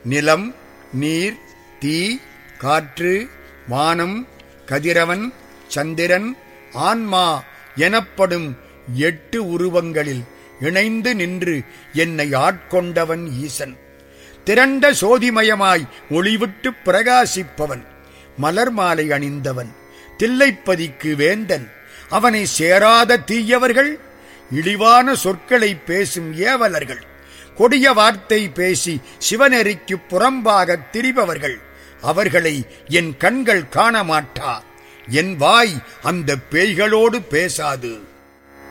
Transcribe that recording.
நிலம் நீர் தீ காற்று வானம் கதிரவன் சந்திரன் ஆன்மா எனப்படும் எட்டு உருவங்களில் இணைந்து நின்று என்னை ஆட்கொண்டவன் ஈசன் திரண்ட சோதிமயமாய் ஒளிவிட்டு பிரகாசிப்பவன் மலர் மாலை அணிந்தவன் தில்லைப்பதிக்கு வேந்தன் அவனை சேராத தீயவர்கள் இழிவான சொற்களை பேசும் ஏவலர்கள் கொடிய வார்த்தை பேசி சிவநெறிக்கு புறம்பாக திரிபவர்கள் அவர்களை என் கண்கள் காண மாட்டா என் வாய் அந்த பேய்களோடு பேசாது